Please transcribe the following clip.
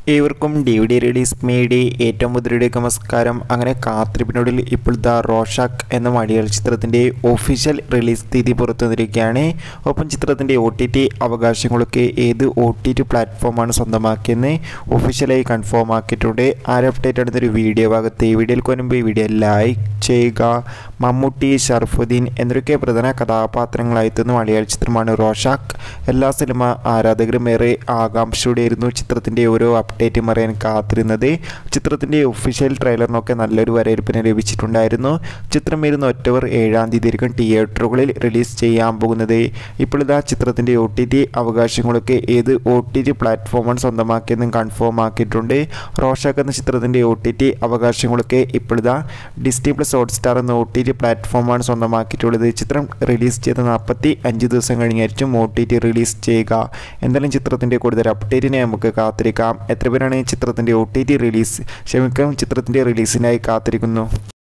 ഏവർക്കും D V D release മേടി ഏറ്റവും മുതലിലേക്ക് നമസ്കാരം അങ്ങനെ കാത്തിരിപ്പിനൊടുവിൽ ഇപ്പോൾ ദ റോഷാക്ക് എന്ന മലയാള ചിത്രത്തിൻ്റെ ഒഫീഷ്യൽ റിലീസ് തീയതി പുറത്തു വന്നിരിക്കുകയാണ് ഒപ്പം ചിത്രത്തിൻ്റെ ഒ ടി ടി അവകാശങ്ങളൊക്കെ ഏത് ഒ ടി ടി പ്ലാറ്റ്ഫോമാണ് സ്വന്തമാക്കിയെന്ന് ഒഫീഷ്യലായി കൺഫേം ആക്കിയിട്ടുണ്ട് ആ ഒരു അപ്ഡേറ്റ് ആണ് ഇതൊരു വീഡിയോ ഭാഗത്ത് ഈ വീഡിയോയിൽ മുൻപ് ഈ വീഡിയോ ലൈക്ക് ചെയ്യുക മമ്മൂട്ടി ഷർഫുദ്ദീൻ എന്നൊക്കെ പ്രധാന കഥാപാത്രങ്ങളായി എത്തുന്ന മലയാള ചിത്രമാണ് റോഷാക്ക് എല്ലാ സിനിമ ആരാധകരും ഏറെ ആകാംക്ഷയോടെയായിരുന്നു ചിത്രത്തിൻ്റെ ഓരോ അപ്ഡേറ്റും അറിയാൻ കാത്തിരുന്നത് ചിത്രത്തിൻ്റെ ഒഫീഷ്യൽ ട്രെയിലറിനൊക്കെ നല്ലൊരു വരവേൽപ്പിന് ലഭിച്ചിട്ടുണ്ടായിരുന്നു ചിത്രം വരുന്ന ഒക്ടോബർ ഏഴാം തീയതിയായിരിക്കും തിയേറ്ററുകളിൽ റിലീസ് ചെയ്യാൻ പോകുന്നത് ഇപ്പോൾ ഇതാ ചിത്രത്തിൻ്റെ ഒ ടി ടി അവകാശങ്ങളൊക്കെ ഏത് ഒ ടി ടി പ്ലാറ്റ്ഫോമാണ് സ്വന്തമാക്കിയെന്നും കൺഫേം ആക്കിയിട്ടുണ്ട് റോഷാക്ക് എന്ന ചിത്രത്തിൻ്റെ ഒ ടി ടി അവകാശങ്ങളൊക്കെ ഇപ്പോൾ ഇതാ ഡിസ്നി പ്ലസ് ഹോട്ട്സ്റ്റാർ എന്ന ഒ ടി ടി പ്ലാറ്റ്ഫോമാണ് സ്വന്തമാക്കിയിട്ടുള്ളത് ചിത്രം റിലീസ് ചെയ്ത നാൽപ്പത്തി അഞ്ച് ദിവസം കഴിഞ്ഞായിരിക്കും ഒ ടി ടി റിലീസ് ചെയ്യുക എന്തായാലും ചിത്രത്തിൻ്റെ കൂടുതൽ അപ്ഡേറ്റിനെ നമുക്ക് കാത്തിരിക്കാം എത്ര പേരാണ് ചിത്രത്തിൻ്റെ ഒ ടി ടി റിലീസ് ക്ഷമിക്കാം ചിത്രത്തിൻ്റെ റിലീസിനായി കാത്തിരിക്കുന്നു